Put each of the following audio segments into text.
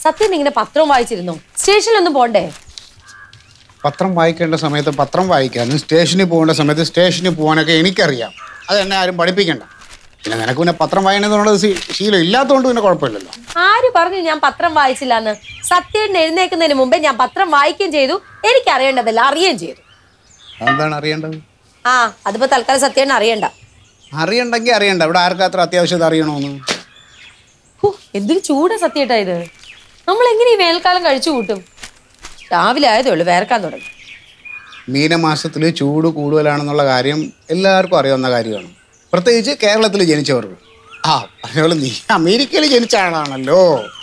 സത്യം ഇങ്ങനെ പത്രം വായിച്ചിരുന്നോ സ്റ്റേഷനിലൊന്നും പോണ്ടേ പത്രം വായിക്കേണ്ട സമയത്ത് പത്രം വായിക്കാനും സ്റ്റേഷനിൽ പോകേണ്ട സമയത്ത് സ്റ്റേഷനിൽ പോകാനൊക്കെ എനിക്കറിയാം അത് എന്നെ ആരും പഠിപ്പിക്കണ്ട പിന്നെ നിനക്ക് പിന്നെ പത്രം വായനയെന്നുള്ളത് ശീ- ശീലം ഇല്ലാത്തതുകൊണ്ട് പിന്നെ കുഴപ്പമില്ലല്ലോ ആര് പറഞ്ഞു ഞാൻ പത്രം വായിച്ചില്ലാന്ന് സത്യേട്ടൻ എഴുന്നേക്കുന്നതിന് മുമ്പേ ഞാൻ പത്രം വായിക്കുകയും ചെയ്തു എനിക്ക് അറിയേണ്ടതല്ല അറിയുകയും ചെയ്തു അതെന്താണ് അറിയേണ്ടത് ആ അതിപ്പോ തൽക്കാലം സത്യേട്ടൻ അറിയണ്ട അറിയണ്ടെങ്കിൽ അറിയണ്ട ഇവിടെ ആർക്കും അത്ര അത്യാവശ്യം ഇത് അറിയണമെന്ന് ഹോ, എന്തൊരു ചൂടാ സത്യേട്ടാ ഇത് നമ്മൾ എങ്ങനെ ഈ വേനൽക്കാലം കഴിച്ചു കൂട്ടും രാവിലെ ആയതേ ഉള്ളൂ വേർക്കാൻ തുടങ്ങി മീനമാസത്തിൽ ചൂട് കൂടുതലാണെന്നുള്ള കാര്യം എല്ലാവർക്കും അറിയാവുന്ന കാര്യമാണ് പ്രത്യേകിച്ച് കേരളത്തിൽ ജനിച്ചവർക്ക് ആ പറഞ്ഞ നീ അമേരിക്കയിൽ ജനിച്ച ആളാണല്ലോ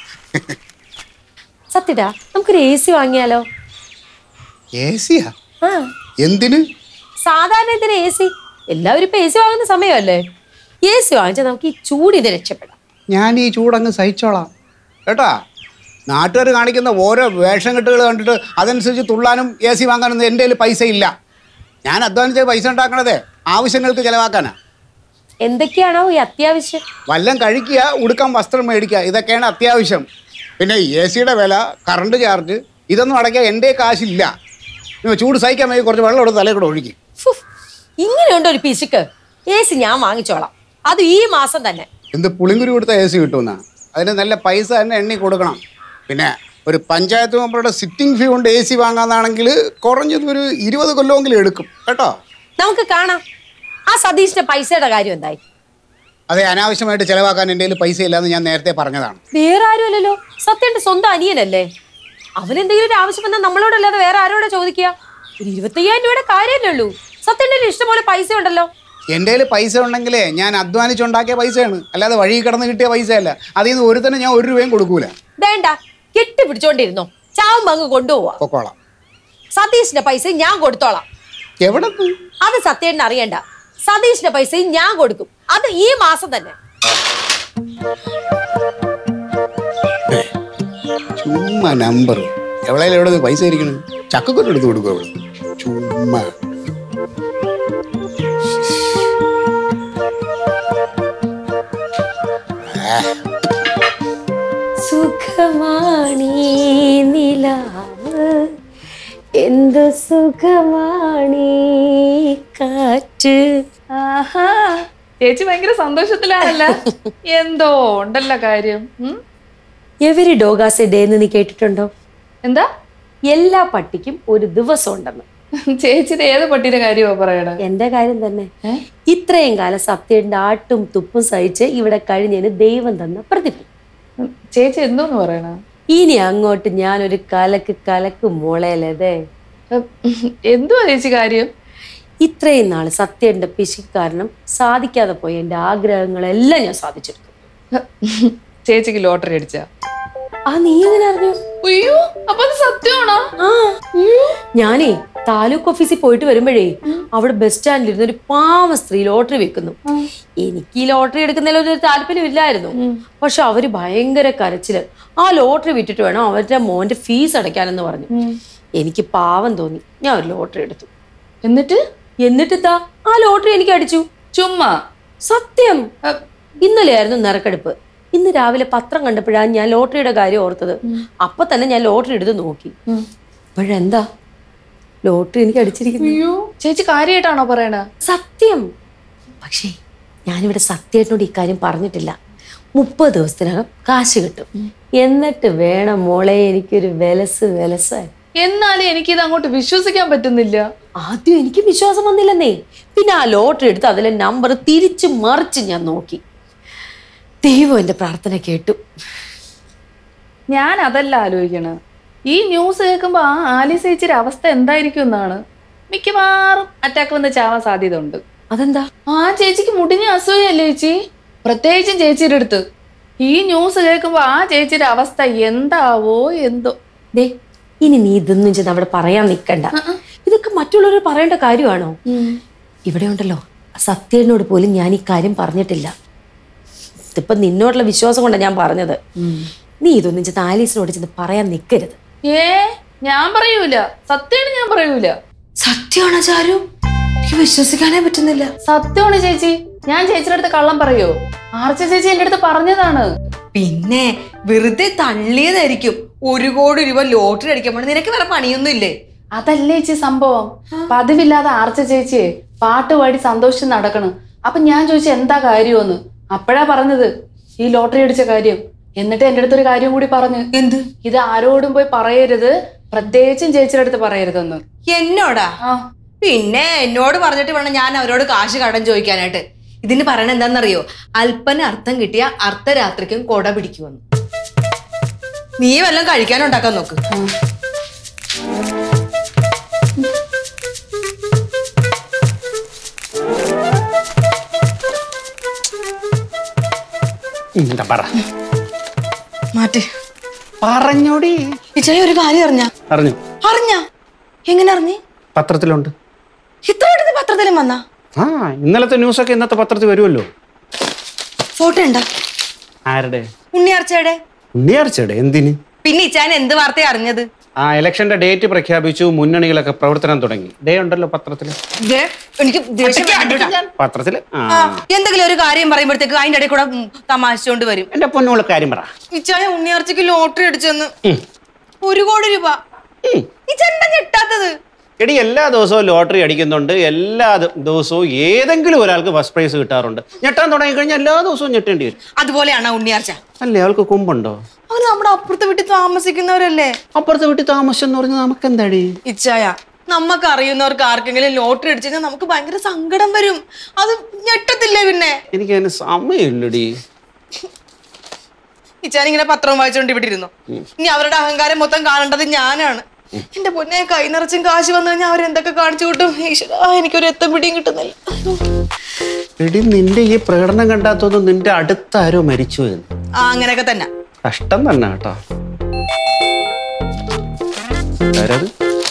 സത്യടാ നമുക്കൊരു എ സി വാങ്ങിയാലോ എ സിയാ ആ എന്തിന് സാധാരണ ഇതിന് എ സി എല്ലാവരും ഇപ്പൊ എ സി വാങ്ങുന്ന സമയമല്ലേ എ സി വാങ്ങിച്ചാൽ നമുക്ക് ഈ ചൂടിന് രക്ഷപ്പെടാം ഞാൻ ഈ ചൂടങ്ങ് സഹിച്ചോളാം കേട്ടാ നാട്ടുകാർ കാണിക്കുന്ന ഓരോ വേഷം കെട്ടുകൾ കണ്ടിട്ട് അതനുസരിച്ച് തുള്ളാനും എ സി വാങ്ങാനൊന്നും എൻ്റെ കയ്യിൽ പൈസ ഇല്ല ഞാൻ അധ്വാനിച്ച പൈസ ഉണ്ടാക്കണതേ ആവശ്യങ്ങൾക്ക് ചിലവാക്കാനാ എന്തൊക്കെയാണോ ഈ അത്യാവശ്യം വല്ലം കഴിക്കുക ഉടുക്കാൻ വസ്ത്രം മേടിക്കുക ഇതൊക്കെയാണ് അത്യാവശ്യം പിന്നെ എ സിയുടെ വില കറണ്ട് ചാർജ് ഇതൊന്നും അടയ്ക്കാൻ എൻ്റെ കാശില്ല ഇനി ചൂട് സഹിക്കാൻ വേണ്ടി കുറച്ച് വെള്ളം എടുത്ത് തലയിൽ കൂടെ ഒഴുകി ഫു, ഇങ്ങനെയുണ്ട് ഒരു പിശുക്ക് എ സി ഞാൻ വാങ്ങിച്ചോളാം അത് ഈ മാസം തന്നെ എന്ത് പുളിങ്കുരി കൊടുത്ത എ സി കിട്ടുമെന്നാ അതിന് നല്ല പൈസ തന്നെ എണ്ണി കൊടുക്കണം പിന്നെ ഒരു പഞ്ചായത്ത് മെമ്പറുടെ സിറ്റിംഗ് ഫീ കൊണ്ട് എ സി വാങ്ങാന്നാണെങ്കിൽ കുറഞ്ഞത് ഒരു ഇരുപത് കൊല്ലമെങ്കിലും എടുക്കും കേട്ടോ നമുക്ക് കാണാം ആ സതീഷിന്റെ പൈസയുടെ കാര്യം എന്തായി അതെ അനാവശ്യമായിട്ട് ചിലവാക്കാൻ എൻ്റെ കയ്യിൽ പൈസ ഇല്ലാന്ന് ഞാൻ നേരത്തെ പറഞ്ഞതാണ് വേറെ ആരുമല്ലല്ലോ സത്യന്റെ സ്വന്തം അനിയനല്ലേ അവനെന്തെങ്കിലും ഒരു ആവശ്യം വന്നാൽ നമ്മളോടല്ലാതെ വേറെ ആരോടെ ചോദിക്കുക ഒരു ഇരുപത്തയ്യായിരം രൂപയുടെ കാര്യമല്ലേ ഉള്ളൂ സത്യന്റെ കയ്യിൽ ഇഷ്ടംപോലെ പൈസ ഉണ്ടല്ലോ എൻ്റെ കയ്യിൽ പൈസ ഉണ്ടെങ്കിലേ ഞാൻ അധ്വാനിച്ചുണ്ടാക്കിയ പൈസയാണ് അല്ലാതെ വഴി കിടന്ന് കിട്ടിയ പൈസയല്ല അതിൽ നിന്ന് ഒരുത്തന്നെ ഞാൻ ഒരു രൂപയും കൊടുക്കൂല വേണ്ട കെട്ടി പിടിച്ചോണ്ടിരുന്നോ ചാവും അങ്ങ് കൊണ്ടുപോവാ പൊക്കോളാം സതീഷിന്റെ പൈസ ഞാൻ കൊടുത്തോളാം എവിടെ പോയി? അത് സത്യേട്ടന് അറിയണ്ട സതീഷിന്റെ പൈസയും ഞാൻ കൊടുക്കും അത് ഈ മാസം തന്നെ ചുമ്മാ നമ്പർ എവിടെയും എവിടെ നിന്ന് പൈസ ഇരിക്കണം ചക്കക്കൊട്ട് എടുത്ത് കൊടുക്കും അവിടെ ചുമ്മാ സുഖമാണീ നിലാവ് എന്തു സുഖമാണീ കാറ്റ് ആഹാ ചേച്ചി ഭയങ്കര സന്തോഷത്തിലാണല്ല എന്തോ ഉണ്ടല്ലോ കാര്യം ഉം? എവരി ഡോഗാസ് ഡേ എന്ന് നീ കേട്ടിട്ടുണ്ടോ എന്താ എല്ലാ പട്ടിക്കും ഒരു ദിവസം ഉണ്ടെന്ന് ചേച്ചിയുടെ ഏത് പട്ടിയുടെ കാര്യമാ പറയണേ എന്റെ കാര്യം തന്നെ ഇത്രയും കാലം സത്യന്റെ ആട്ടും തുപ്പും സഹിച്ച് ഇവിടെ കഴിഞ്ഞതിന് ദൈവം തന്ന പ്രതിഫലം ഉം, ചേച്ചി എന്തോന്ന് പറയണ ഇനി അങ്ങോട്ട് ഞാനൊരു കലക്ക് കലക്ക് മോളേലതേ എന്തുവാ ചേച്ചി കാര്യം ഇത്രയും നാൾ സത്യന്റെ പിശുക്ക് കാരണം സാധിക്കാതെ പോയ എന്റെ ആഗ്രഹങ്ങളെല്ലാം ഞാൻ സാധിച്ചെടുത്തു ചേച്ചിക്ക് ലോട്ടറി അടിച്ച ആ നീ എങ്ങനെ അറിഞ്ഞു അയ്യോ അപ്പൊ അത് സത്യമാണോ ആ ഞാനേ താലൂക്ക് ഓഫീസിൽ പോയിട്ട് വരുമ്പോഴേ അവിടെ ബസ് സ്റ്റാൻഡിൽ ഇരുന്ന് ഒരു പാവ സ്ത്രീ ലോട്ടറി വെക്കുന്നു എനിക്ക് ഈ ലോട്ടറി എടുക്കുന്നതിലൊരു താല്പര്യം ഇല്ലായിരുന്നു പക്ഷെ അവര് ഭയങ്കര കരച്ചില് ആ ലോട്ടറി വിറ്റിട്ട് വേണം അവരുടെ മോന്റെ ഫീസ് അടയ്ക്കാനെന്ന് പറഞ്ഞു എനിക്ക് പാവം തോന്നി ഞാൻ ഒരു ലോട്ടറി എടുത്തു എന്നിട്ട് എന്നിട്ട് താ ആ ലോട്ടറി എനിക്ക് അടിച്ചു ചുമ്മാ സത്യം ഇന്നലെയായിരുന്നു നറുക്കെടുപ്പ് ഇന്ന് രാവിലെ പത്രം കണ്ടപ്പോഴാണ് ഞാൻ ലോട്ടറിയുടെ കാര്യം ഓർത്തത് അപ്പൊ തന്നെ ഞാൻ ലോട്ടറി എടുത്ത് നോക്കി അപ്പോഴെന്താ ലോട്ടറി എനിക്ക് അടിച്ചിരിക്കുന്നു അയ്യോ ചേച്ചി കാര്യമായിട്ടാണോ പറയണ സത്യം പക്ഷേ ഞാനിവിടെ സത്യമായിട്ടോട് ഇക്കാര്യം പറഞ്ഞിട്ടില്ല മുപ്പത് ദിവസത്തിനകം കാശ് കിട്ടും എന്നിട്ട് വേണം മോളെ എനിക്കൊരു വിലസ് വിലസായി എന്നാലും എനിക്കിത് അങ്ങോട്ട് വിശ്വസിക്കാൻ പറ്റുന്നില്ല ആദ്യം എനിക്ക് വിശ്വാസം വന്നില്ലെന്നേ പിന്നെ ആ ലോട്ടറി എടുത്ത് അതിലെ നമ്പർ തിരിച്ചു മറിച്ച് ഞാൻ നോക്കി ദൈവം എൻ്റെ പ്രാർത്ഥന കേട്ടു ഞാൻ അതല്ല ആലോചിക്കണ ഈ ന്യൂസ് കേൾക്കുമ്പോ ആ ആലീസ് ചേച്ചിയുടെ അവസ്ഥ എന്തായിരിക്കും എന്നാണ് മിക്കവാറും അറ്റാക്ക് വന്ന് ചാവാൻ സാധ്യത ഉണ്ട് അതെന്താ ആ ചേച്ചിക്ക് മുടിഞ്ഞ അസൂയല്ലേ ചേച്ചി പ്രത്യേകിച്ചും ചേച്ചിയുടെ അടുത്ത് ഈ ന്യൂസ് കേൾക്കുമ്പോ ആ ചേച്ചിയുടെ അവസ്ഥ എന്താവോ എന്തോ ദേ ഇനി നീ ഇതൊന്നും ചെന്ന് അവിടെ പറയാൻ നിൽക്കണ്ട ഇതൊക്കെ മറ്റുള്ളവർ പറയേണ്ട കാര്യമാണോ ഇവിടെ ഉണ്ടല്ലോ സത്യനോട് പോലും ഞാൻ ഈ കാര്യം പറഞ്ഞിട്ടില്ല ഇതിപ്പോ നിന്നോടുള്ള വിശ്വാസം കൊണ്ടാണ് ഞാൻ പറഞ്ഞത് നീ ഇതൊന്നും ചെന്ന് ആലീസിനോട് ചെന്ന് പറയാൻ നിൽക്കരുത് ഏ ഞാൻ പറയൂല സത്യമാണ് ഞാൻ പറയൂല സത്യമാണോ ചാരു എനിക്ക് വിശ്വസിക്കാനേ പറ്റുന്നില്ല സത്യമാണ് ചേച്ചി ഞാൻ ചേച്ചിയുടെ അടുത്ത് കള്ളം പറയോ ആർച്ച ചേച്ചി എന്റെ അടുത്ത് പറഞ്ഞതാണ് പിന്നെ വെറുതെ തള്ളിയതായിരിക്കും ഒരു കോടി രൂപ ലോട്ടറി അടിക്കാൻ പോണ നിനക്ക് വേറെ പണിയൊന്നും ഇല്ലേ അതല്ലേ ചേച്ചി സംഭവം പതിവില്ലാതെ ആർച്ച ചേച്ചിയെ പാട്ട് പാടി സന്തോഷിച്ച് നടക്കണം അപ്പൊ ഞാൻ ചോദിച്ചു എന്താ കാര്യമെന്ന് അപ്പോഴാ പറഞ്ഞത് ഈ ലോട്ടറി അടിച്ച കാര്യം എന്നിട്ട് എന്റെ അടുത്തൊരു കാര്യം കൂടി പറഞ്ഞു എന്ത് ഇത് ആരോടും പോയി പറയരുത് പ്രത്യേകിച്ചും ചേച്ചിയുടെ അടുത്ത് പറയരുതെന്ന് എന്നോടാ ആ പിന്നെ എന്നോട് പറഞ്ഞിട്ട് വേണം ഞാൻ അവരോട് കാശ് കടം ചോദിക്കാനായിട്ട് ഇതിന് പറയണ എന്താണെന്നറിയോ അല്പന അർത്ഥം കിട്ടിയ അർദ്ധരാത്രിക്കും കൊട പിടിക്കുമെന്ന് നീ വല്ലതും കഴിക്കാനുണ്ടാക്കാൻ നോക്ക് എന്താ പറ മാറ്റ് പറഞ്ഞോടി ഇച്ചായ ഒരു കാര്യം അറിഞ്ഞ അറിഞ്ഞു അറിഞ്ഞ എങ്ങനെ അറിഞ്ഞ് പത്രത്തിലുണ്ട് ഇത്ര പെട്ടെന്ന് പത്രത്തിലും വന്നാ ആ ഇന്നലത്തെ ന്യൂസൊക്കെ ഇന്നത്തെ പത്രത്തിൽ വരുമല്ലോ ഫോട്ടോ ഉണ്ടോ ആരുടെ ഉണ്ണിയാർച്ചയുടെ ഉണ്ണിയാർച്ചയുടെ എന്തിന് പിന്നെ ഇച്ചാൻ എന്ത് വാർത്തയാ അറിഞ്ഞത് ആ ഇലക്ഷന്റെ ഡേറ്റ് പ്രഖ്യാപിച്ചു മുന്നണികളൊക്കെ പ്രവർത്തനം തുടങ്ങി ഡേ ഉണ്ടല്ലോ പത്രത്തിൽ ദേ, എനിക്ക് ദേഷ്യം വരുന്നുണ്ട്. പത്രത്തിൽ ആ ആ, എന്തെങ്കിലും ഒരു കാര്യം പറയുമ്പോഴത്തേക്ക് അതിന്റെ ഇടയിൽ കൂടെ ഉം, തമാശിച്ചോണ്ട് വരും എന്റെ പൊന്നോള് കാര്യം പറ ഇച്ചായ ഉണ്ണിയാർച്ചക്ക് ലോട്ടറി അടിച്ചെന്ന് ഒരു കോടി രൂപ ഇച്ചെന്താ ഞെട്ടാത്തത് എടി എല്ലാ ദിവസവും ലോട്ടറി അടിക്കുന്നുണ്ട് എല്ലാ ദി- ദിവസവും ഏതെങ്കിലും ഒരാൾക്ക് ഫസ്റ്റ് പ്രൈസ് കിട്ടാറുണ്ട് ഞെട്ടാൻ തുടങ്ങി കഴിഞ്ഞാൽ എല്ലാ ദിവസവും ഞെട്ടേണ്ടി വരും അതുപോലെയാണ് ആ ഉണ്ണിയാർച്ച അല്ലേ അവൾക്ക് കുമ്പുണ്ടോ അവർ നമ്മുടെ അപ്പുറത്തെ വീട്ടിൽ താമസിക്കുന്നവരല്ലേ അപ്പുറത്തെ വീട്ടിൽ താമസം എന്ന് പറഞ്ഞാൽ നമുക്ക് എന്താടി ഇച്ചായ നമുക്ക് അറിയുന്നവർക്ക് ആർക്കെങ്കിലും ലോട്ടറി അടിച്ചു കഴിഞ്ഞാൽ നമുക്ക് ഭയങ്കര സങ്കടം വരും അത് ഞെട്ടത്തില്ലേ പിന്നെ എനിക്ക് അതിന് സമയമില്ലടി ഇച്ചാൻ ഇങ്ങനെ പത്രം വായിച്ചോണ്ട് ഇവിടെ ഇരുന്നു ഇനി അവരുടെ അഹങ്കാരം മൊത്തം കാണേണ്ടത് ഞാനാണ് എന്റെ പൊന്നെ കൈ നിറച്ചും കാശ് വന്നു കഴിഞ്ഞാൽ അവരെന്തൊക്കെ കാണിച്ചു കൂട്ടും ഈശ്വരാ എനിക്കൊരു എത്തും പിടിയും കിട്ടുന്നില്ല അയ്യോ. എടി നിന്റെ ഈ പ്രകടനം കണ്ടാത്തൊന്നും നിന്റെ അടുത്ത ആരോ മരിച്ചു എന്ന് ആ അങ്ങനെയൊക്കെ തന്നെ കഷ്ടം തന്നെ കേട്ടോ ആരത്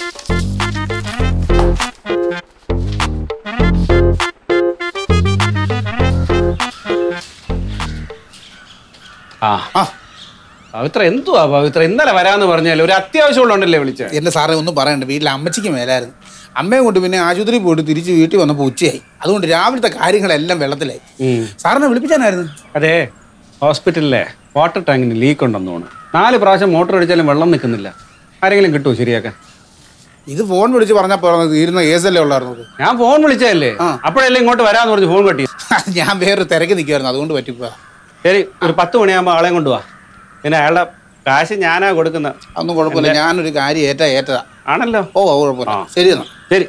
ആ പവിത്ര എന്തുവാ പവിത്ര ഇന്നലെ വരാന്ന് പറഞ്ഞാൽ ഒരു അത്യാവശ്യമുള്ളതുകൊണ്ടല്ലേ വിളിച്ചേ എൻ്റെ സാറേ ഒന്നും പറയണ്ട വീട്ടിൽ അമ്മച്ചിക്ക് മേലായിരുന്നു അമ്മയും കൊണ്ട് പിന്നെ ആശുപത്രി പോയിട്ട് തിരിച്ച് വീട്ടിൽ വന്നപ്പോൾ ഉച്ചയായി അതുകൊണ്ട് രാവിലത്തെ കാര്യങ്ങളെല്ലാം വെള്ളത്തിലായി ഉം. സാറിനെ വിളിപ്പിച്ചാനായിരുന്നു അതെ ഹോസ്പിറ്റലിലെ വാട്ടർ ടാങ്കിന് ലീക്ക് ഉണ്ടെന്ന് തോന്നുന്നു നാല് പ്രാവശ്യം മോട്ടർ അടിച്ചാലും വെള്ളം നിൽക്കുന്നില്ല ആരെങ്കിലും കിട്ടുമോ ശരിയാക്കാൻ ഇത് ഫോൺ വിളിച്ച് പറഞ്ഞാൽ പറഞ്ഞത് തീരുന്ന കേസല്ലേ ഉള്ളായിരുന്നത് ഞാൻ ഫോൺ വിളിച്ചതല്ലേ അപ്പോഴല്ലേ ഇങ്ങോട്ട് വരാന്ന് പറഞ്ഞ് ഫോൺ കട്ടി ഞാൻ വേറൊരു തിരക്ക് നിൽക്കുമായിരുന്നു അതുകൊണ്ട് പറ്റിപ്പോവാ ശരി ഒരു പത്ത് മണിയാകുമ്പോൾ ആളെയും കൊണ്ടുപോവാ പിന്നെ അയാളുടെ കാശ് ഞാനാ കൊടുക്കുന്ന അതൊന്നും കുഴപ്പമില്ല ഞാനൊരു കാര്യം ഏറ്റാ ഏറ്റതാ ആണല്ലോ ഓ ഓ, കുഴപ്പമില്ല ശരി എന്നാ ശരി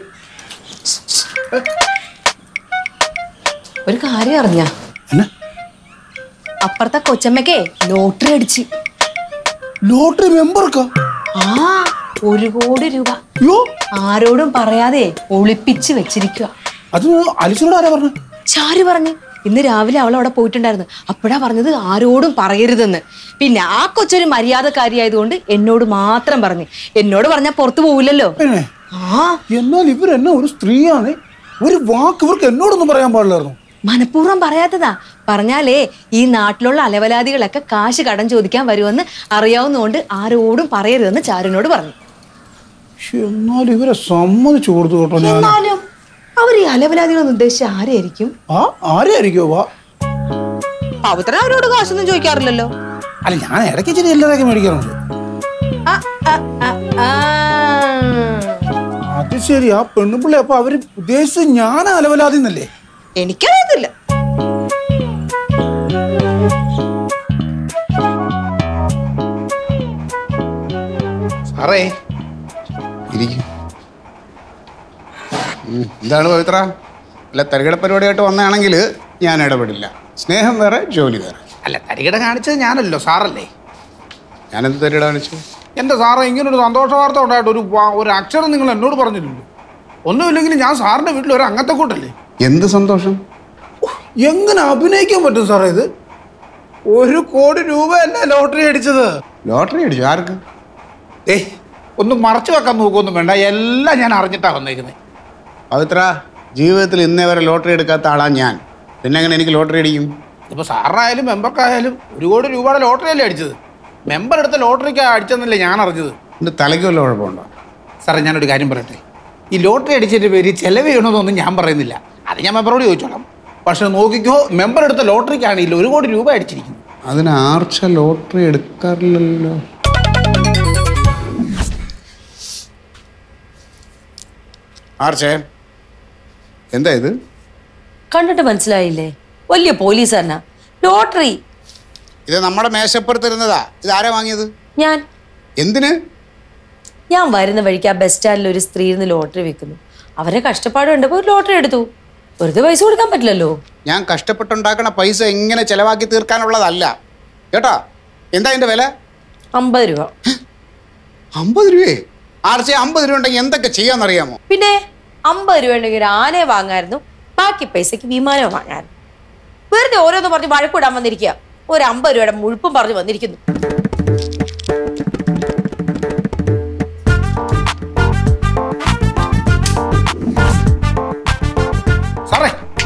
ഒരു കാര്യം അറിഞ്ഞ എന്നാ അപ്പുറത്തെ കൊച്ചമ്മക്കേ ലോട്ടറി അടിച്ച് ലോട്ടറി മെമ്പർക്കോ ആ ഒരു കോടി രൂപ അയ്യോ ആരോടും പറയാതെ ഒളിപ്പിച്ച് വെച്ചിരിക്കുക അത് അലിസിനോട് ആരാ പറഞ്ഞു ചാരു പറഞ്ഞു ഇന്ന് രാവിലെ അവൾ അവിടെ പോയിട്ടുണ്ടായിരുന്നു അപ്പോഴാ പറഞ്ഞത് ആരോടും പറയരുതെന്ന് പിന്നെ ആ കൊച്ചൊരു മര്യാദക്കാരിയായതുകൊണ്ട് എന്നോട് മാത്രം പറഞ്ഞു എന്നോട് പറഞ്ഞാൽ പുറത്തു പോവില്ലല്ലോ പിന്നെ ആ എന്നാൽ ഇവരെന്നെ ഒരു സ്ത്രീയാണ് ഒരു വാക്ക് ഇവർക്ക് എന്നോടൊന്നും പറയാൻ പാടില്ലായിരുന്നു മനഃപൂർവ്വം പറയാത്തതാ പറഞ്ഞാലേ ഈ നാട്ടിലുള്ള അലവലാദികളൊക്കെ കാശ് കടം ചോദിക്കാൻ വരുമെന്ന് അറിയാവുന്നതുകൊണ്ട് ആരോടും പറയരുതെന്ന് ചാരുനോട് പറഞ്ഞു പക്ഷെ എന്നാൽ ഇവരെ സമ്മതിച്ചു കൊടുത്തു കേട്ടോ ഞാൻ എന്നാലും അവർ ഈ അലവലാദികളൊന്നും ഉദ്ദേശിച്ച ആരായിരിക്കും ആ ആരെയായിരിക്കോ വാ പവിത്രൻ അവരോട് കാശൊന്നും ചോദിക്കാറില്ലല്ലോ അല്ല ഞാൻ ഇടയ്ക്ക് ഇച്ചിരി എല്ലാവരൊക്കെ മേടിക്കാറുണ്ട് ആ, ആ, ആ, ആ. അത് ശരി ആ പെണ്ണുപിള്ളി അപ്പൊ അവര് ഉദ്ദേശിച്ചത് ഞാൻ അലവലാതി എന്നല്ലേ എനിക്കറിയത്തില്ല സാറേ ഇരിക്കും എന്താണ് പവിത്ര അല്ല തരികട പരിപാടിയായിട്ട് വന്നതാണെങ്കിൽ ഞാൻ ഇടപെടില്ല സ്നേഹം വേറെ ജോലി വേറെ അല്ല തരികിട കാണിച്ചത് ഞാനല്ലോ സാറല്ലേ ഞാനെന്ത് തരികട കാണിച്ചു എന്റെ സാറേ ഇങ്ങനൊരു സന്തോഷ വാർത്ത ഉണ്ടായിട്ട് ഒരു വാ- ഒരു അക്ഷരം നിങ്ങൾ എന്നോട് പറഞ്ഞില്ലല്ലോ ഒന്നുമില്ലെങ്കിൽ ഞാൻ സാറിന്റെ വീട്ടിൽ ഒരു അംഗത്തെ കൂട്ടല്ലേ എന്ത് സന്തോഷം എങ്ങനെ അഭിനയിക്കാൻ പറ്റും സാറേ ഇത് ഒരു കോടി രൂപയല്ല ലോട്ടറി അടിച്ചത് ലോട്ടറി അടിച്ചു ആർക്ക് ഏ ഒന്ന് മറച്ചു വെക്കാൻ നോക്കൊന്നും വേണ്ട എല്ലാം ഞാൻ അറിഞ്ഞിട്ടാ വന്നേക്കുന്നത് പവിത്ര ജീവിതത്തിൽ ഇന്നേ വരെ ലോട്ടറി എടുക്കാത്ത ആളാ ഞാൻ പിന്നെ എങ്ങനെ എനിക്ക് ലോട്ടറി അടിക്കും ഇപ്പൊ സാറിനായാലും മെമ്പർക്കായാലും ഒരു കോടി രൂപയുടെ ലോട്ടറി അല്ലേ അടിച്ചത് മെമ്പർ എടുത്ത ലോട്ടറിക്ക് അടിച്ചെന്നല്ലേ ഞാൻ അറിഞ്ഞത് എൻ്റെ തലയ്ക്ക് വല്ല കുഴപ്പമുണ്ടോ സാറേ ഞാനൊരു കാര്യം പറയട്ടെ ഈ ലോട്ടറി അടിച്ചതിന്റെ പേര് ചെലവ് ചെയ്യണമെന്നൊന്നും ഞാൻ പറയുന്നില്ല അത് ഞാൻ മെമ്പറോട് ചോദിച്ചോളാം പക്ഷെ നോക്കിക്കോ മെമ്പർ എടുത്ത ലോട്ടറിക്കാണെങ്കിൽ ഒരു കോടി രൂപ അടിച്ചിരിക്കുന്നു അതിന് ആർച്ച ലോട്ടറി എടുക്കാറില്ലല്ലോ ആർച്ചേ എന്താ ഇത് കണ്ടിട്ട് മനസ്സിലായില്ലേ വലിയ പോലീസുകാരനാ ലോട്ടറി ഇത് നമ്മുടെ മേശപ്പുറത്തിരുന്നതാ ഇത് ആരാ വാങ്ങിയത് ഞാൻ എന്തിന് ഞാൻ വരുന്ന വഴിക്ക് ആ ബസ് സ്റ്റാൻഡിൽ ഒരു സ്ത്രീ ഇരുന്ന് ലോട്ടറി വെക്കുന്നു അവരെ കഷ്ടപ്പാട് കണ്ടപ്പോൾ ഒരു ലോട്ടറി എടുത്തു വെറുതെ പൈസ കൊടുക്കാൻ പറ്റില്ലല്ലോ ഞാൻ കഷ്ടപ്പെട്ടുണ്ടാക്കണ പൈസ ഇങ്ങനെ ചെലവാക്കി തീർക്കാനുള്ളതല്ല കേട്ടോ എന്താ അതിന്റെ വില അമ്പത് രൂപ അമ്പത് രൂപയെ ആർച്ചെ അമ്പത് രൂപ ഉണ്ടെങ്കിൽ എന്തൊക്കെ ചെയ്യാന്നറിയാമോ പിന്നെ അമ്പത് രൂപ ഉണ്ടെങ്കിൽ ഒരു ആനയെ വാങ്ങായിരുന്നു ബാക്കി പൈസക്ക് വിമാനം വാങ്ങായിരുന്നു വെറുതെ ഓരോന്ന് പറഞ്ഞ് വഴക്കൂടാൻ വന്നിരിക്കുക ഒരു അമ്പത് രൂപയുടെ മുഴുപ്പും പറഞ്ഞു വന്നിരിക്കുന്നു സാറേ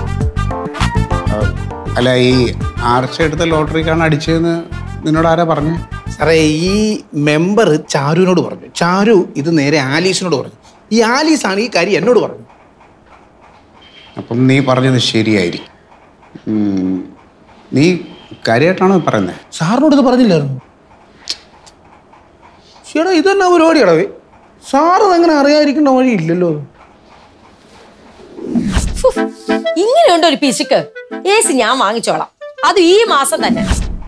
അല്ല ഈ ആർച്ച എടുത്ത ലോട്ടറിക്കാണ് അടിച്ചതെന്ന് നിന്നോട് ആരാ പറഞ്ഞേ സാറേ ഈ മെമ്പർ ചാരുവിനോട് പറഞ്ഞു ചാരു ഇത് നേരെ ആലീസിനോട് പറഞ്ഞു ഈ ആലീസാണ് ഈ കാര്യം എന്നോട് പറഞ്ഞു അപ്പം നീ പറഞ്ഞത് ശരിയായിരിക്കും ഉം. നീ കാര്യമായിട്ടാണോ പറയുന്നത് സാറിനോട് ഇത് പറഞ്ഞില്ലായിരുന്നു ചേട്ടാ ഇതെന്നാ പരിപാടിയാടാ സാറ് അങ്ങനെ അറിയാതിരിക്കേണ്ട വഴി ഇല്ലല്ലോ ഫു, ഇങ്ങനെയുണ്ട് ഒരു പിശുക്ക് എ സി ഞാൻ വാങ്ങിച്ചോളാം അത് ഈ മാസം തന്നെ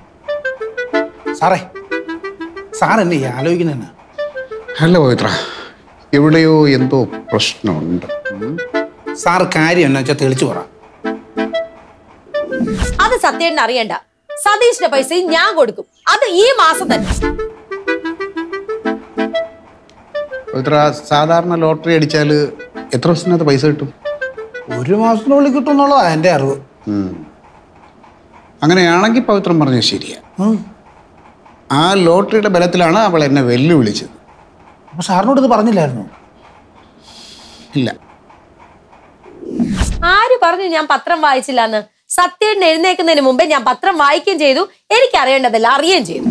സാറേ സാർ എന്നെ ഈ ആലോചിക്കുന്ന അല്ല പവിത്ര എവിടെയോ എന്തോ പ്രശ്നമുണ്ട് ഉം. സാർ കാര്യം എന്നാ വെച്ചാൽ തെളിച്ചു പറ അത് സത്യേട്ടൻ അറിയണ്ട സതീഷിന്റെ പൈസയും ഞാൻ കൊടുക്കും അത് ഈ മാസം തന്നെ പവിത്ര സാധാരണ ലോട്ടറി അടിച്ചാൽ എത്ര ദിവസത്തിനകത്ത് പൈസ കിട്ടും ഒരു മാസത്തിനുള്ളിൽ കിട്ടും എന്നുള്ളതാ എൻ്റെ അറിവ് ഉം. അങ്ങനെയാണെങ്കിൽ പവിത്രം പറഞ്ഞത് ശരിയാ ഉം. ആ ലോട്ടറിയുടെ ബലത്തിലാണ് അവൾ എന്നെ വെല്ലുവിളിച്ചത് അപ്പൊ സാറിനോട് ഇത് പറഞ്ഞില്ലായിരുന്നു ഇല്ല ആര് പറഞ്ഞു ഞാൻ പത്രം വായിച്ചില്ലാന്ന് സത്യേട്ടൻ എഴുന്നേക്കുന്നതിന് മുമ്പേ ഞാൻ പത്രം വായിക്കുകയും ചെയ്തു എനിക്ക് അറിയേണ്ടതല്ല അറിയുകയും ചെയ്തു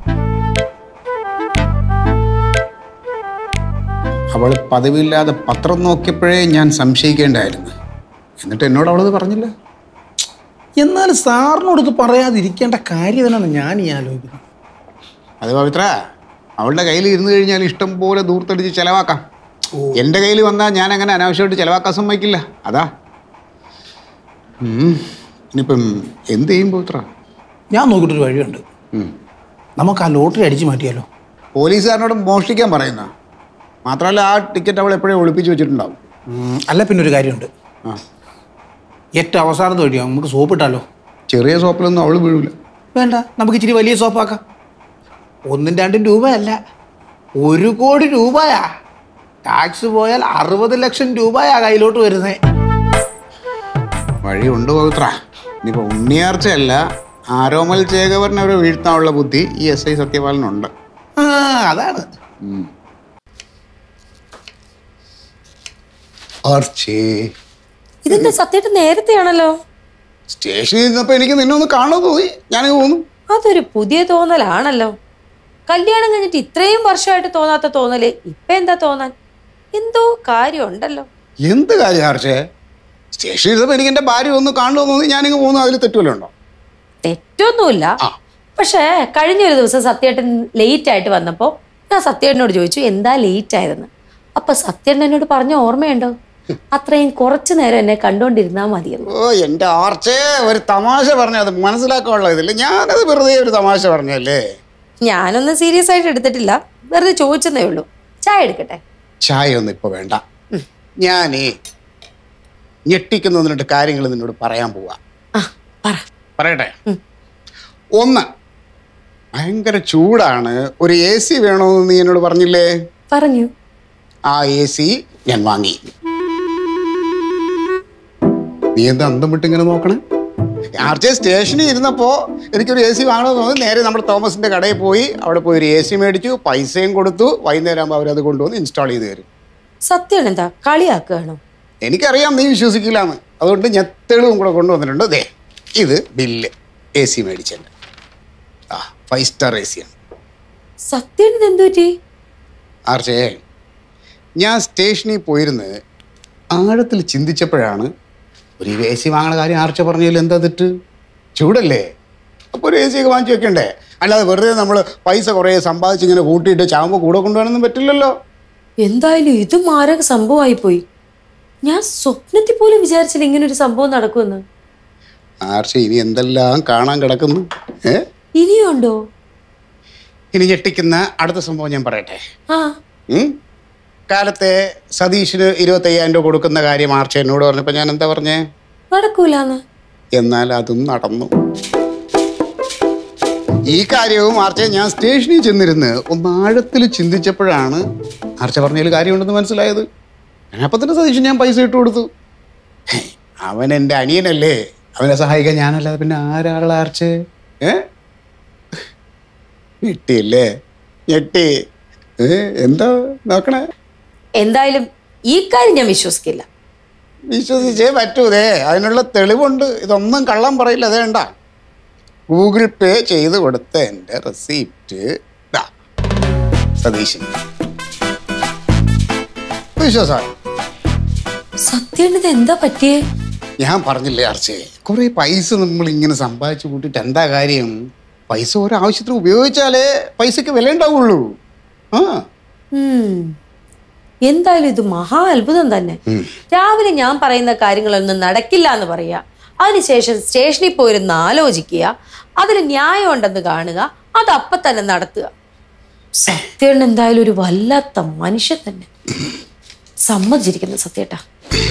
അവൾ പതിവില്ലാതെ പത്രം നോക്കിയപ്പോഴേ ഞാൻ സംശയിക്കേണ്ടായിരുന്നു എന്നിട്ട് എന്നോട് അവളത് പറഞ്ഞില്ല എന്നാൽ സാറിനോട് ഇത് പറയാതിരിക്കേണ്ട കാര്യം എന്നാണ് ഞാൻ ഈ ആലോചിക്കുന്നത് അത് പവിത്ര അവളുടെ കയ്യിൽ ഇരുന്ന് കഴിഞ്ഞാൽ ഇഷ്ടം പോലെ ദൂർത്തടിച്ച് ചിലവാക്കാം എൻ്റെ കയ്യിൽ വന്നാൽ ഞാൻ അങ്ങനെ അനാവശ്യമായിട്ട് ചിലവാക്കാൻ സമ്മതിക്കില്ല അതാ ഉം. ഇനിയിപ്പം എന്ത് ചെയ്യും പവിത്ര ഞാൻ നോക്കിയിട്ടൊരു വഴിയുണ്ട് ഉം. നമുക്ക് ആ ലോട്ടറി അടിച്ചു മാറ്റിയാലോ പോലീസുകാരനോട് മോഷ്ടിക്കാൻ പറയുന്ന മാത്രമല്ല ആ ടിക്കറ്റ് അവൾ എപ്പോഴും ഒളിപ്പിച്ച് വെച്ചിട്ടുണ്ടാവും ഉം, അല്ല പിന്നെ ഒരു കാര്യമുണ്ട് ആ ഏറ്റവും അവസാനത്തെ വഴിയാ നമുക്ക് സോപ്പ് ഇട്ടാലോ ചെറിയ സോപ്പിലൊന്നും അവൾ വീഴൂല വേണ്ട നമുക്ക് ഇച്ചിരി വലിയ സോപ്പാക്കാം ഒന്നും രണ്ടും രൂപയല്ല ഒരു കോടി രൂപയാ ടാക്സ് പോയാൽ അറുപത് ലക്ഷം രൂപയാ കയ്യിലോട്ട് വരുന്നേ വഴിയുണ്ട് പവിത്ര ഇനിയിപ്പോൾ ഉണ്ണിയാർച്ചയല്ല ആരോമൽ ചേകവറിനെ അവരെ വീഴ്ത്താനുള്ള ബുദ്ധി ഈ എസ് ഐ സത്യപാലനുണ്ട് ആ അതാണ് ആർച്ചേ ഇതിന്റെ സത്യേട്ടൻ നേരത്തെയാണല്ലോ സ്റ്റേഷനിൽ ഇരുന്നപ്പോൾ എനിക്ക് നിന്നെ ഒന്ന് കാണാൻ തോന്നി ഞാനിത് പോന്നു അതൊരു പുതിയ തോന്നലാണല്ലോ കല്യാണം കഴിഞ്ഞിട്ട് ഇത്രയും വർഷമായിട്ട് തോന്നാത്ത തോന്നല് ഇപ്പൊ എന്താ തോന്നാൻ എന്തോ കാര്യമുണ്ടല്ലോ എന്ത് കാര്യം ആർച്ചേ സ്റ്റേഷനിൽ ഇരുന്നപ്പോൾ എനിക്ക് എൻ്റെ ഭാര്യ ഒന്ന് കാണണമെന്ന് തോന്നി ഞാനിങ്ങ് പോകുന്നു അതിൽ തെറ്റുമല്ലോ ഉണ്ടോ തെറ്റൊന്നുമില്ല ആ. പക്ഷേ കഴിഞ്ഞൊരു ദിവസം സത്യേട്ടൻ ലേറ്റ് ആയിട്ട് വന്നപ്പോ ഞാൻ സത്യേട്ടനോട് ചോദിച്ചു എന്താ ലേറ്റ് ആയതെന്ന് അപ്പൊ സത്യേട്ടൻ എന്നോട് പറഞ്ഞ ഓർമ്മയുണ്ടോ അത്രയും കുറച്ചു നേരം എന്നെ കണ്ടോണ്ടിരുന്നാ മതിയെന്ന് ഓ എൻ്റെ ആർച്ചേ ഒരു തമാശ പറഞ്ഞത് അത് മനസ്സിലാക്കാനുള്ള ഇതില്ല ഞാനത് വെറുതെ ഒരു തമാശ പറഞ്ഞല്ലേ ഞാനൊന്നും സീരിയസ് ആയിട്ട് എടുത്തിട്ടില്ല വെറുതെ ചോദിച്ചെന്നേ ഉള്ളൂ ചായ എടുക്കട്ടെ ചായ ഒന്നും ഇപ്പോൾ വേണ്ട ഞാനേ ഞെട്ടിക്കുന്ന ഒന്ന് രണ്ട് കാര്യങ്ങൾ നിന്നോട് പറയാൻ പോവാ ആ പറ പറയട്ടെ ഒന്ന് ഭയങ്കര ചൂടാണ് ഒരു എ സി വേണമെന്ന് നീ എന്നോട് പറഞ്ഞില്ലേ പറഞ്ഞു ആ എ സി ഞാൻ വാങ്ങി നീ എന്താ അന്തം വിട്ട് ഇങ്ങനെ നോക്കണേ ആർച്ചേ സ്റ്റേഷനിൽ ഇരുന്നപ്പോൾ എനിക്കൊരു എ സി വാങ്ങണമെന്ന് തോന്നി നേരെ നമ്മൾ തോമസിൻ്റെ കടയിൽ പോയി അവിടെ പോയി ഒരു എ സി മേടിച്ചു പൈസയും കൊടുത്തു വൈകുന്നേരം ആകുമ്പോൾ അവരത് കൊണ്ടുവന്ന് ഇൻസ്റ്റാൾ ചെയ്ത് തരും സത്യം എന്താ കളിയാക്കുകയാണോ എനിക്കറിയാം നീ വിശ്വസിക്കില്ല എന്ന് അതുകൊണ്ട് ഞാൻ തെളിവും കൂടെ കൊണ്ടുവന്നിട്ടുണ്ട് ദേ ഇത് ബില്ല് എ സി മേടിച്ചതിൻ്റെ ആ ഫൈവ് സ്റ്റാർ എ സിയാണ് സത്യം എന്തു പറ്റി ആർച്ചേ ഞാൻ സ്റ്റേഷനിൽ പോയിരുന്ന് ആഴത്തിൽ ചിന്തിച്ചപ്പോഴാണ് ഒരു എ സി വാങ്ങണ കാര്യം ആർച്ച പറഞ്ഞതിൽ എന്താ തെറ്റ് ചൂടല്ലേ അപ്പോൾ ഒരു എ സി ഒക്കെ വാങ്ങിച്ചു വെക്കണ്ടേ അല്ലാതെ വെറുതെ നമ്മൾ പൈസ കുറേ സമ്പാദിച്ച് ഇങ്ങനെ കൂട്ടിയിട്ട് ചാവുമ്പോൾ കൂടെ കൊണ്ടുപോകാനൊന്നും പറ്റില്ലല്ലോ എന്തായാലും ഇത് മാരക സംഭവമായി പോയി ഞാൻ സ്വപ്നത്തിൽ പോലും വിചാരിച്ചില്ല ഇങ്ങനെ ഒരു സംഭവം നടക്കുമെന്ന് ആർച്ച ഇനി എന്തെല്ലാം കാണാൻ കിടക്കുന്നു ഏ ഇനിയുണ്ടോ ഇനി ഞെട്ടിക്കുന്ന അടുത്ത സംഭവം ഞാൻ പറയട്ടെ ആ ഉം? കാലത്തെ സതീഷിന് ഇരുപത്തയ്യായിരം രൂപ കൊടുക്കുന്ന കാര്യം ആർച്ച എന്നോട് പറഞ്ഞപ്പോൾ ഞാൻ എന്താ പറഞ്ഞേ നടക്കൂലെന്ന് എന്നാൽ അതും നടന്നു ഈ കാര്യവും ആർച്ച ഞാൻ സ്റ്റേഷനിൽ ചെന്നിരുന്ന് ഒന്ന് ആഴത്തിൽ ചിന്തിച്ചപ്പോഴാണ് ആർച്ച പറഞ്ഞതിൽ കാര്യമുണ്ടെന്ന് മനസ്സിലായത് ഞാൻ അപ്പം തന്നെ സതീഷ് ഞാൻ പൈസ ഇട്ട് കൊടുത്തു ഹേ, അവൻ എൻ്റെ അനിയനല്ലേ അവനെ സഹായിക്കാൻ ഞാനല്ലാതെ പിന്നെ ആരാളെ ആർച്ച ഏ ഞെട്ടിയല്ലേ ഞെട്ടി ഏ എന്താ നോക്കണേ എന്തായാലും ഈ കാര്യം ഞാൻ വിശ്വസിക്കില്ല വിശ്വസിച്ചേ പറ്റൂതേ അതിനുള്ള തെളിവുണ്ട് ഇതൊന്നും കള്ളം പറയില്ല അതേണ്ട ഗൂഗിൾ പേ ചെയ്ത് കൊടുത്ത എൻ്റെ റെസീപ്റ്റ് ഇതാ സതീശൻ വിശ്വാസമാണ് സത്യം ഇത് എന്താ പറ്റിയേ ഞാൻ പറഞ്ഞില്ലേ അർച്ചേ കുറേ പൈസ നമ്മൾ ഇങ്ങനെ സമ്പാദിച്ചു കൂട്ടിയിട്ട് എന്താ കാര്യം പൈസ ഓരോ ആവശ്യത്തിന് ഉപയോഗിച്ചാലേ പൈസക്ക് വില ഉണ്ടാവുള്ളൂ ആ ഉം. എന്തായാലും ഇത് മഹാ അത്ഭുതം തന്നെ രാവിലെ ഞാൻ പറയുന്ന കാര്യങ്ങളൊന്നും നടക്കില്ല എന്ന് പറയാ അതിനുശേഷം സ്റ്റേഷനിൽ പോയിരുന്ന് ആലോചിക്കുക അതിൽ ന്യായം ഉണ്ടെന്ന് കാണുക അത് അപ്പൊ തന്നെ നടത്തുക സത്യേട്ടൻ എന്തായാലും ഒരു വല്ലാത്ത മനുഷ്യൻ തന്നെ സമ്മതിച്ചിരിക്കുന്നു സത്യേട്ടാ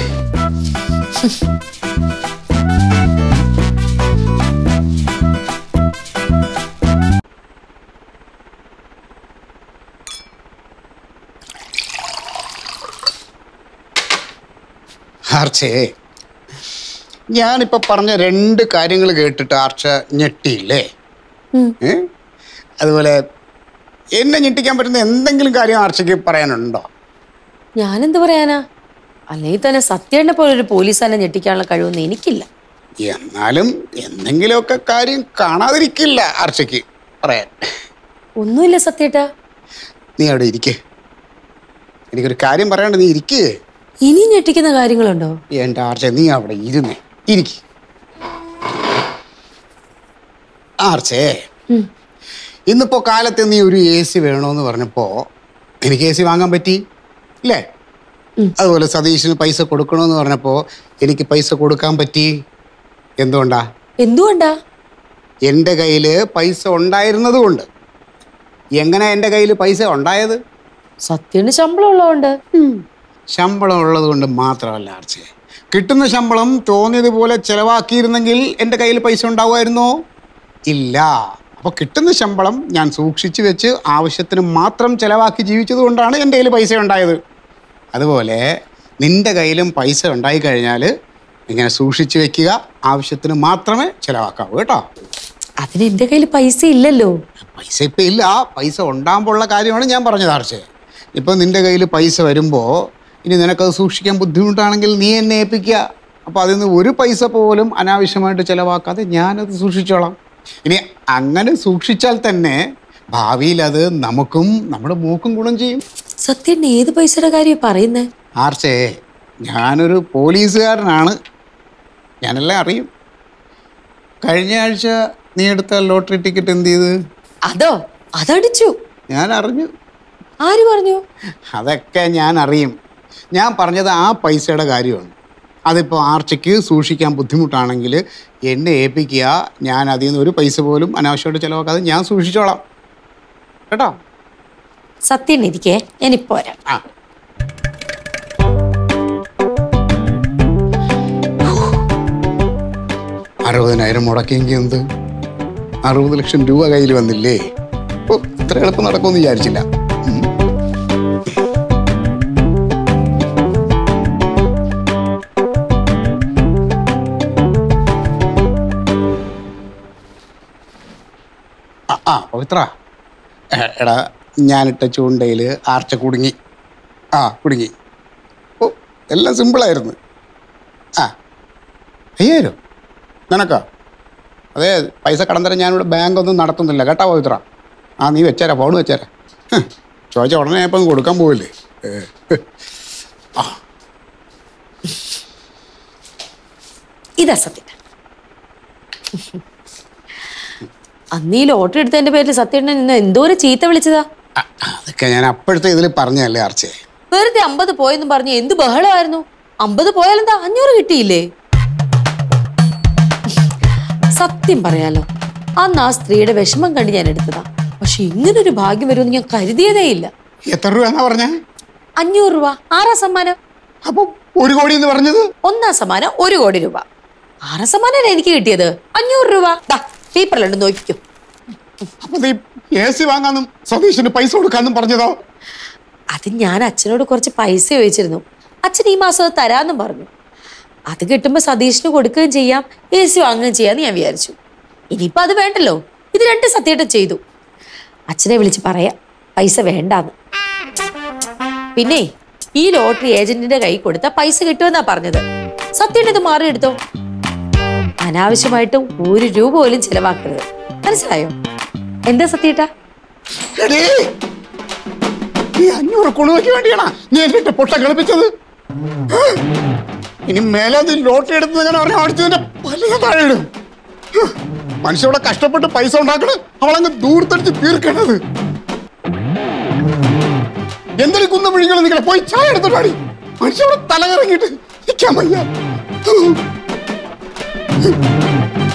ആർച്ചേ ഞാനിപ്പോൾ പറഞ്ഞ രണ്ട് കാര്യങ്ങൾ കേട്ടിട്ട് ആർച്ച ഞെട്ടിയില്ലേ ഉം. ഏ അതുപോലെ എന്നെ ഞെട്ടിക്കാൻ പറ്റുന്ന എന്തെങ്കിലും കാര്യം ആർച്ചയ്ക്ക് പറയാനുണ്ടോ ഞാനെന്ത് പറയാനാ അല്ലെങ്കിൽ തന്നെ സത്യേട്ടനെ പോലെ ഒരു പോലീസുകാരനെ ഞെട്ടിക്കാനുള്ള കഴിവൊന്നും എനിക്കില്ല എന്നാലും എന്തെങ്കിലുമൊക്കെ കാര്യം കാണാതിരിക്കില്ല ആർച്ചയ്ക്ക് പറയാൻ ഒന്നുമില്ല സത്യേട്ടാ നീ അവിടെ ഇരിക്കേ എനിക്കൊരു കാര്യം പറയാണ്ട് നീ ഇരിക്കേ ഇനി ഞെട്ടിക്കുന്ന കാര്യങ്ങളുണ്ടോ എൻ്റെ ആർച്ച നീ അവിടെ ഇരുന്നേ ഇരിക്ക ആർച്ചേ ഉം. ഇന്നിപ്പോ കാലത്ത് നീ ഒരു എ സി വേണമെന്ന് പറഞ്ഞപ്പോ എനിക്ക് എ സി വാങ്ങാൻ പറ്റി ഇല്ലേ അതുപോലെ സതീഷിന് പൈസ കൊടുക്കണമെന്ന് പറഞ്ഞപ്പോ എനിക്ക് പൈസ കൊടുക്കാൻ പറ്റി എന്തുകൊണ്ടാ എന്തുകൊണ്ടാ എൻ്റെ കയ്യിൽ പൈസ ഉണ്ടായിരുന്നത് കൊണ്ട് എങ്ങനെ എൻ്റെ കയ്യിൽ പൈസ ഉണ്ടായത് സത്യന് ശമ്പളം ഉള്ളതുകൊണ്ട് ശമ്പളം ഉള്ളത് കൊണ്ട് മാത്രമല്ല ആർച്ചേ കിട്ടുന്ന ശമ്പളം തോന്നിയതുപോലെ ചെലവാക്കിയിരുന്നെങ്കിൽ എൻ്റെ കയ്യിൽ പൈസ ഉണ്ടാവുമായിരുന്നോ ഇല്ല അപ്പോൾ കിട്ടുന്ന ശമ്പളം ഞാൻ സൂക്ഷിച്ചു വെച്ച് ആവശ്യത്തിന് മാത്രം ചെലവാക്കി ജീവിച്ചത് കൊണ്ടാണ് എൻ്റെ കയ്യിൽ പൈസ ഉണ്ടായത് അതുപോലെ നിൻ്റെ കയ്യിലും പൈസ ഉണ്ടായി കഴിഞ്ഞാൽ ഇങ്ങനെ സൂക്ഷിച്ചു വെക്കുക ആവശ്യത്തിന് മാത്രമേ ചിലവാക്കാവൂ കേട്ടോ അതിന് എന്റെ കയ്യിൽ പൈസ ഇല്ലല്ലോ പൈസ ഇപ്പം ഇല്ല പൈസ ഉണ്ടാകുമ്പോഴുള്ള കാര്യമാണ് ഞാൻ പറഞ്ഞത് ആർച്ചേ ഇപ്പം നിൻ്റെ കയ്യിൽ പൈസ വരുമ്പോൾ ഇനി നിനക്കത് സൂക്ഷിക്കാൻ ബുദ്ധിമുട്ടാണെങ്കിൽ നീ എന്നെ ഏൽപ്പിക്കുക അപ്പോൾ അതിൽ നിന്ന് ഒരു പൈസ പോലും അനാവശ്യമായിട്ട് ചിലവാക്കാതെ ഞാനത് സൂക്ഷിച്ചോളാം ഇനി അങ്ങനെ സൂക്ഷിച്ചാൽ തന്നെ ഭാവിയിൽ അത് നമുക്കും നമ്മുടെ മൂക്കും ഗുണം ചെയ്യും സത്യൻ ഏത് പൈസയുടെ കാര്യം പറയുന്നേ ആർച്ചേ ഞാനൊരു പോലീസുകാരനാണ് ഞാനെല്ലാം അറിയും കഴിഞ്ഞ ആഴ്ച നീ എടുത്ത ലോട്ടറി ടിക്കറ്റ് എന്ത് ചെയ്ത് അതോ അതടിച്ചു ഞാൻ അറിഞ്ഞു ആര് പറഞ്ഞു അതൊക്കെ ഞാൻ അറിയും ഞാൻ പറഞ്ഞത് ആ പൈസയുടെ കാര്യമാണ് അതിപ്പോൾ ആർച്ചയ്ക്ക് സൂക്ഷിക്കാൻ ബുദ്ധിമുട്ടാണെങ്കിൽ എന്നെ ഏൽപ്പിക്കുക ഞാൻ അതിൽ നിന്ന് ഒരു പൈസ പോലും അനാവശ്യമായിട്ട് ചിലവാക്കാതെ ഞാൻ സൂക്ഷിച്ചോളാം കേട്ടോ സത്യൻ ഇരിക്കേ ഞാനിപ്പോ വരാം ആ അറുപതിനായിരം മുടക്കിയെങ്കിൽ എന്ത് അറുപത് ലക്ഷം രൂപ കയ്യിൽ വന്നില്ലേ ഓ ഇത്ര എളുപ്പം നടക്കുമെന്ന് വിചാരിച്ചില്ല ഉം. ആ, ആ പവിത്ര എ, എടാ ഞാനിട്ട ചൂണ്ടയിൽ ആർച്ച കുടുങ്ങി ആ കുടുങ്ങി ഓ എല്ലാം സിമ്പിളായിരുന്നു ആ അയ്യായിരം നിനക്കാ അതെ പൈസ കടം തരാൻ ഞാനിവിടെ ബാങ്കൊന്നും നടത്തുന്നില്ല കേട്ടോ പവിത്ര ആ നീ വെച്ചേരാ ഫോൺ വെച്ചേരാ ഹ്, ചോദിച്ച ഉടനെ ഇപ്പം കൊടുക്കാൻ പോവില്ലേ ഏ, ഹ്. ഇതാ സത്യൻ അന്ന് ഈ ലോട്ടറി എടുത്തതിന്റെ പേരിൽ സത്യേട്ടൻ നിന്നെ എന്തോരം ചീത്ത വിളിച്ചതാ അ, അതൊക്കെ ഞാൻ അപ്പോഴത്തെ ഇതിൽ പറഞ്ഞതല്ലേ ആർച്ചേ വെറുതെ അമ്പത് പോയെന്നും പറഞ്ഞ് എന്ത് ബഹളമായിരുന്നു അമ്പത് പോയാലെന്താ അഞ്ഞൂറ് കിട്ടിയില്ലേ സത്യം പറയാലോ അന്ന് ആ സ്ത്രീയുടെ വിഷമം കണ്ട് ഞാൻ എടുത്തതാ പക്ഷെ ഇങ്ങനൊരു ഭാഗ്യം വരുമെന്ന് ഞാൻ കരുതിയതേ ഇല്ല എത്ര രൂപ എന്നാ പറഞ്ഞേ അഞ്ഞൂറ് രൂപ ആറാം സമ്മാനം അപ്പൊ ഒരു കോടി എന്ന് പറഞ്ഞത് ഒന്നാം സമ്മാനം ഒരു കോടി രൂപ ആറാം സമ്മാനം എനിക്ക് കിട്ടിയത് അഞ്ഞൂറ് രൂപ ദാ പേപ്പറിലുണ്ട് നോക്കിക്കോ അപ്പൊ നീ എ സി വാങ്ങാന്നും സതീഷിന് പൈസ കൊടുക്കാന്നും പറഞ്ഞതോ അത് ഞാൻ അച്ഛനോട് കുറച്ച് പൈസ ചോദിച്ചിരുന്നു അച്ഛൻ ഈ മാസം അത് തരാമെന്നും പറഞ്ഞു അത് കിട്ടുമ്പോൾ സതീഷിന് കൊടുക്കുകയും ചെയ്യാം എ സി വാങ്ങുകയും ചെയ്യാന്ന് ഞാൻ വിചാരിച്ചു ഇനിയിപ്പോൾ അത് വേണ്ടല്ലോ ഇത് രണ്ട് സത്യമായിട്ട് ചെയ്തു അച്ഛനെ വിളിച്ച് പറയാം പൈസ വേണ്ടാന്ന് പിന്നെ ഈ ലോട്ടറി ഏജന്റിന്റെ കൈ കൊടുത്താൽ പൈസ കിട്ടുമെന്നാ പറഞ്ഞത് സത്യം ഇത് മാറിയെടുത്തോ അനാവശ്യമായിട്ട് ഒരു രൂപ പോലും ചെലവാക്കരുത് മനസ്സിലായോ എന്താ സത്യേട്ടാ എടീ, ഈ അഞ്ഞൂറ് കുളുവയ്ക്ക് വേണ്ടിയാണാ നീ എന്നിട്ട് പൊട്ട കളിപ്പിച്ചത് ഇനി മേലെ നീ ലോട്ടറി എടുത്തത് ഞാൻ പറഞ്ഞ അടിച്ചതിന്റെ പല താഴെ ഇടും മനുഷ്യവിടെ കഷ്ടപ്പെട്ട് പൈസ ഉണ്ടാക്കണ് അവളങ്ങ് ദൂരത്തടിച്ച് തീർക്കണത് എന്തെങ്കിലും കുന്ന വിഴികൾ നിങ്ങളെ പോയി ചായ എടുത്തോടി മനുഷ്യവിടെ തല കറങ്ങിയിട്ട് നിൽക്കാൻ വയ്യ